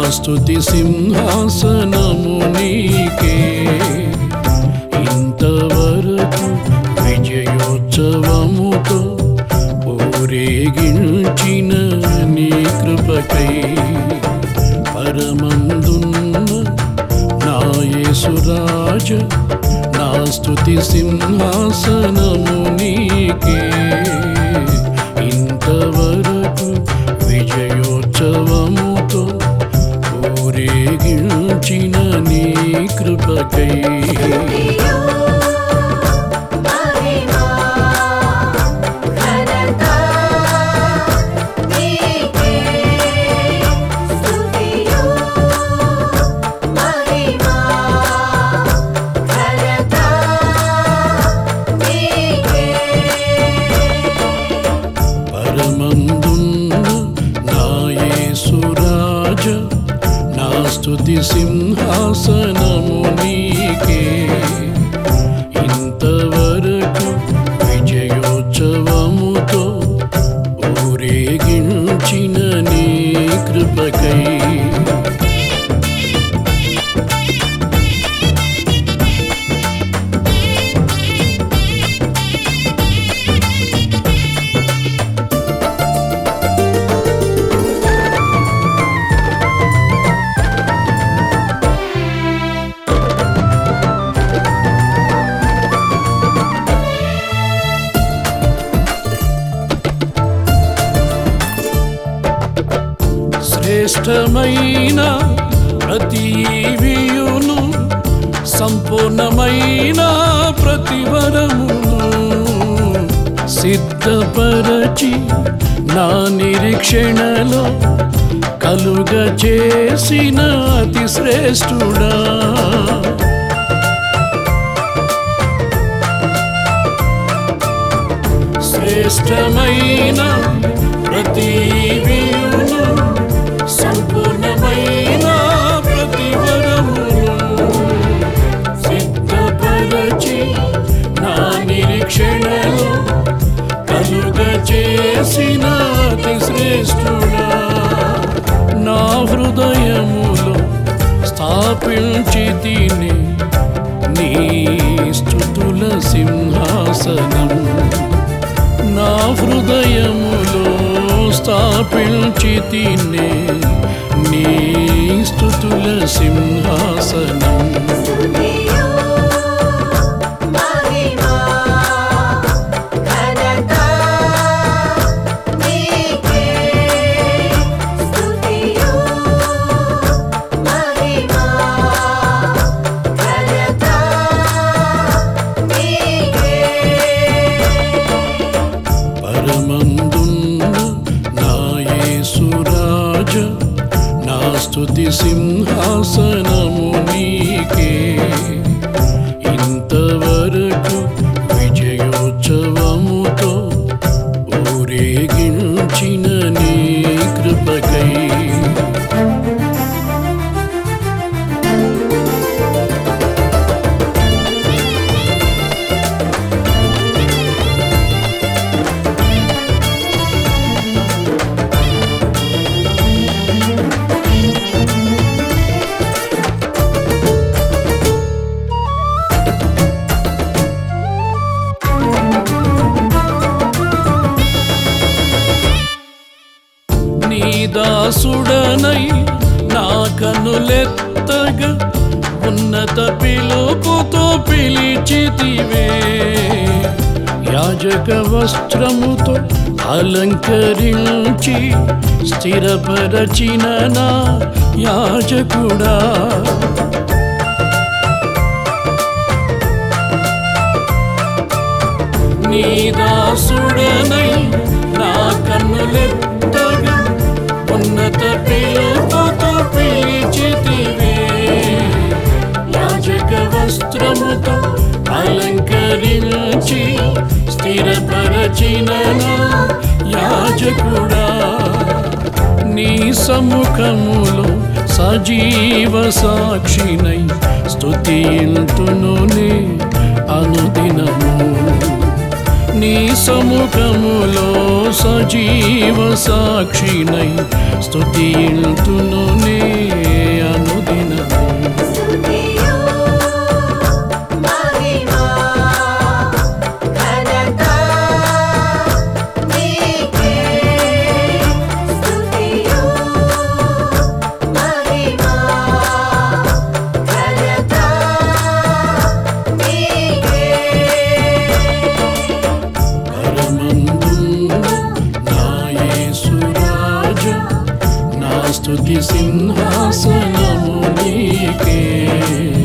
స్తుతి సింహాసనము నీకే ఇంతవరకు విజయోత్సవముతో ఊరేగించిన నీ కృపకై పరమందున్న నా యేసురాజ నా స్తుతి సింహాసనము నీకే ఇంతవరకు విజయోత్సవముతో ఊరేగించిన నీ కృపకై స్తుతియు మహిమా ఘనత నీకే స్తుతియు మహిమా ఘనత నీకే పరమందున్న నా యేసురాజ నా స్తుతి సింహాసనము నీకే ఇంతవరకు విజయోత్సవముతో ఊరేగించిన నీ కృపకై శ్రేష్టమైన ప్రతివియును సంపూర్ణమైన ప్రతివరమును సిద్ధపరచి నా నిరీక్షణలో కలుగ చేసిన అతి శ్రేష్ఠుడా శ్రేష్టమైన ప్రతివియును సంపూర్ణమైన ప్రతివరమును సిద్ధపరచి నా నిరీక్షణలో కలుగ చేసిన అతి శ్రేష్ఠుడా నా హృదయములో స్థాపించి తిని నీ స్థుతుల సింహాసనం నా హృదయములో స్థాపించి తినే నీ స్థుతుల సింహాసనం స్తుతియు మహిమా ఘనత నీకే స్తుతియు మహిమా ఘనత నీకే పరమందున్న నా యేసురాజ నా స్తుతి సింహాసనము నీకే ఇంతవరకు విజయోత్సవముతో ఊరేగించిన నీ కృపకై నీ దాసుడనై నా కనులెత్తగా ఉన్నత పిలుపుతో పిలిచితివే యాజక వస్త్రముతో అలంకరించి స్థిరపరచిన నా యాజకుడా నీ దాసుడనై నా కన్నులెత్తగా ఉన్నత పిలుపుతో పిలిచితివే యాజక వస్త్రముతో అలంకరించి స్థిరపరచిన నా యాజకుడా నీ సముఖములో సజీవ సాక్షినై స్తుతింతునునే అనుదినము నీ సముఖములో సజీవ సాక్షినై స్తుతింతునునే అనుదినము స్తుతియు మహిమా ఘనత నీకే స్తుతియు మహిమా ఘనత నీకే పరమందున్న నా యేసురాజా, నా స్తుతి సింహాసనము నీకే